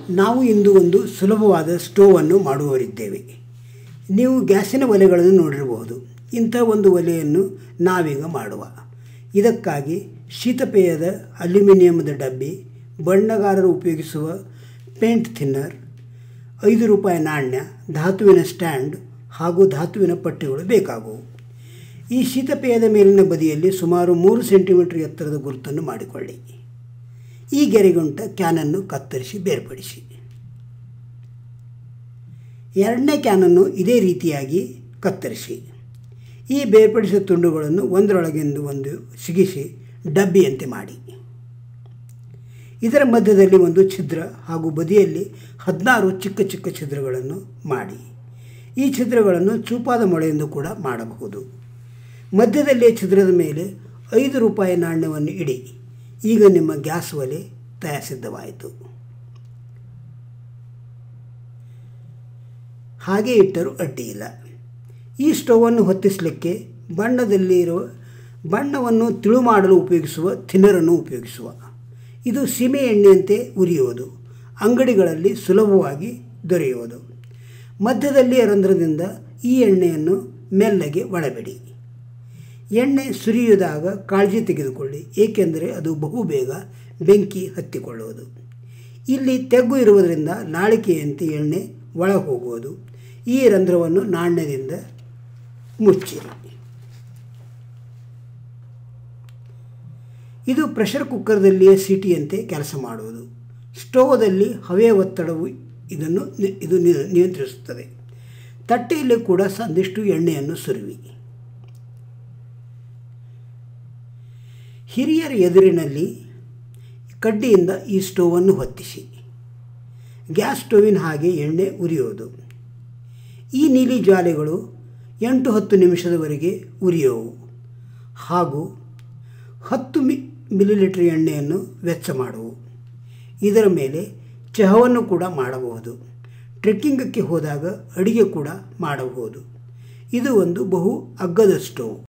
ನಾವು ಇಂದು ಒಂದು ಸುಲಭವಾದ ಸ್ಟೋವನ್ನು ಮಾಡುವವರಿದ್ದೇವೆ ನೀವು ಗ್ಯಾಸಿನ ಒಲೆಗಳನ್ನು ನೋಡಿರಬಹುದು ಇಂಥ ಒಂದು ಒಲೆಯನ್ನು ನಾವೀಗ ಮಾಡುವ ಇದಕ್ಕಾಗಿ ಶೀತಪೇಯದ ಅಲ್ಯೂಮಿನಿಯಮದ ಡಬ್ಬಿ ಬಣ್ಣಗಾರರು ಉಪಯೋಗಿಸುವ ಪೇಂಟ್ ಥಿನ್ನರ್ ಐದು ರೂಪಾಯಿ ನಾಣ್ಯ ಧಾತುವಿನ ಸ್ಟ್ಯಾಂಡ್ ಹಾಗೂ ಧಾತುವಿನ ಪಟ್ಟಿಗಳು ಬೇಕಾಗುವು ಈ ಶೀತಪೇಯದ ಮೇಲಿನ ಬದಿಯಲ್ಲಿ ಸುಮಾರು ಮೂರು ಸೆಂಟಿಮೀಟರ್ ಎತ್ತರದ ಗುರುತನ್ನು ಮಾಡಿಕೊಳ್ಳಿ ಈ ಗೆರೆಗುಂಟ ಕ್ಯಾನನ್ನು ಕತ್ತರಿಸಿ ಬೇರ್ಪಡಿಸಿ ಎರಡನೇ ಕ್ಯಾನನ್ನು ಇದೇ ರೀತಿಯಾಗಿ ಕತ್ತರಿಸಿ ಈ ಬೇರ್ಪಡಿಸಿದ ತುಂಡುಗಳನ್ನು ಒಂದರೊಳಗಿಂದು ಒಂದು ಸಿಗಿಸಿ ಡಬ್ಬಿಯಂತೆ ಮಾಡಿ ಇದರ ಮಧ್ಯದಲ್ಲಿ ಒಂದು ಛಿದ್ರ ಹಾಗೂ ಬದಿಯಲ್ಲಿ ಹದಿನಾರು ಚಿಕ್ಕ ಚಿಕ್ಕ ಛಿದ್ರಗಳನ್ನು ಮಾಡಿ ಈ ಛಿದ್ರಗಳನ್ನು ಚೂಪಾದ ಮೊಳೆಯಿಂದ ಕೂಡ ಮಾಡಬಹುದು ಮಧ್ಯದಲ್ಲಿ ಛಿದ್ರದ ಮೇಲೆ ಐದು ರೂಪಾಯಿ ನಾಣ್ಯವನ್ನು ಇಡಿ ಈಗ ನಿಮ್ಮ ಗ್ಯಾಸ್ ಒಲೆ ತಯಾರಿಸಿದ್ದವಾಯಿತು ಹಾಗೆ ಇಟ್ಟರೂ ಅಡ್ಡಿಯಿಲ್ಲ ಈ ಸ್ಟೌವನ್ನು ಹೊತ್ತಿಸಲಿಕ್ಕೆ ಬಣ್ಣದಲ್ಲಿರುವ ಬಣ್ಣವನ್ನು ತಿಳು ಮಾಡಲು ಉಪಯೋಗಿಸುವ ಥಿನ್ನರನ್ನು ಉಪಯೋಗಿಸುವ ಇದು ಸೀಮೆ ಎಣ್ಣೆಯಂತೆ ಉರಿಯುವುದು ಅಂಗಡಿಗಳಲ್ಲಿ ಸುಲಭವಾಗಿ ದೊರೆಯುವುದು ಮಧ್ಯದಲ್ಲಿ ರಂಧ್ರದಿಂದ ಈ ಎಣ್ಣೆಯನ್ನು ಮೆಲ್ಲಗೆ ಒಳಬಿಡಿ ಎಣ್ಣೆ ಸುರಿಯುವಾಗ ಕಾಳಜಿ ತೆಗೆದುಕೊಳ್ಳಿ ಏಕೆಂದರೆ ಅದು ಬಹುಬೇಗ ಬೆಂಕಿ ಹತ್ತಿಕೊಳ್ಳುವುದು ಇಲ್ಲಿ ತೆಗ್ಗು ಇರುವುದರಿಂದ ಲಾಳಿಕೆಯಂತೆ ಎಣ್ಣೆ ಒಳ ಹೋಗುವುದು ಈ ರಂಧ್ರವನ್ನು ನಾಣ್ಯದಿಂದ ಮುಚ್ಚಿರಿ ಇದು ಪ್ರೆಷರ್ ಕುಕ್ಕರ್ದಲ್ಲಿಯೇ ಸಿಟಿಯಂತೆ ಕೆಲಸ ಮಾಡುವುದು ಸ್ಟೋವದಲ್ಲಿ ಹವೆಯ ಒತ್ತಡವು ಇದನ್ನು ಇದು ನಿಯಂತ್ರಿಸುತ್ತದೆ ತಟ್ಟೆಯಲ್ಲಿ ಕೂಡ ಸಂದಿಷ್ಟು ಎಣ್ಣೆಯನ್ನು ಸುರುವಿ ಹಿರಿಯರ ಎದುರಿನಲ್ಲಿ ಕಡ್ಡಿಯಿಂದ ಈ ಸ್ಟೋವನ್ನು ಹೊತ್ತಿಸಿ ಗ್ಯಾಸ್ ಸ್ಟೋವಿನ ಹಾಗೆ ಎಣ್ಣೆ ಉರಿಯೋದು ಈ ನೀಲಿ ಜ್ವಾಲೆಗಳು ಎಂಟು ಹತ್ತು ನಿಮಿಷದವರೆಗೆ ಉರಿಯೋವು ಹಾಗೂ ಹತ್ತು ಮಿ ಮಿಲಿಲೀಟರ್ ಎಣ್ಣೆಯನ್ನು ವೆಚ್ಚ ಮಾಡುವು ಇದರ ಮೇಲೆ ಚಹವನ್ನು ಕೂಡ ಮಾಡಬಹುದು ಟ್ರೆಕ್ಕಿಂಗಕ್ಕೆ ಹೋದಾಗ ಅಡಿಗೆ ಕೂಡ ಮಾಡಬಹುದು ಇದು ಒಂದು ಬಹು ಅಗ್ಗದ ಸ್ಟೋವ್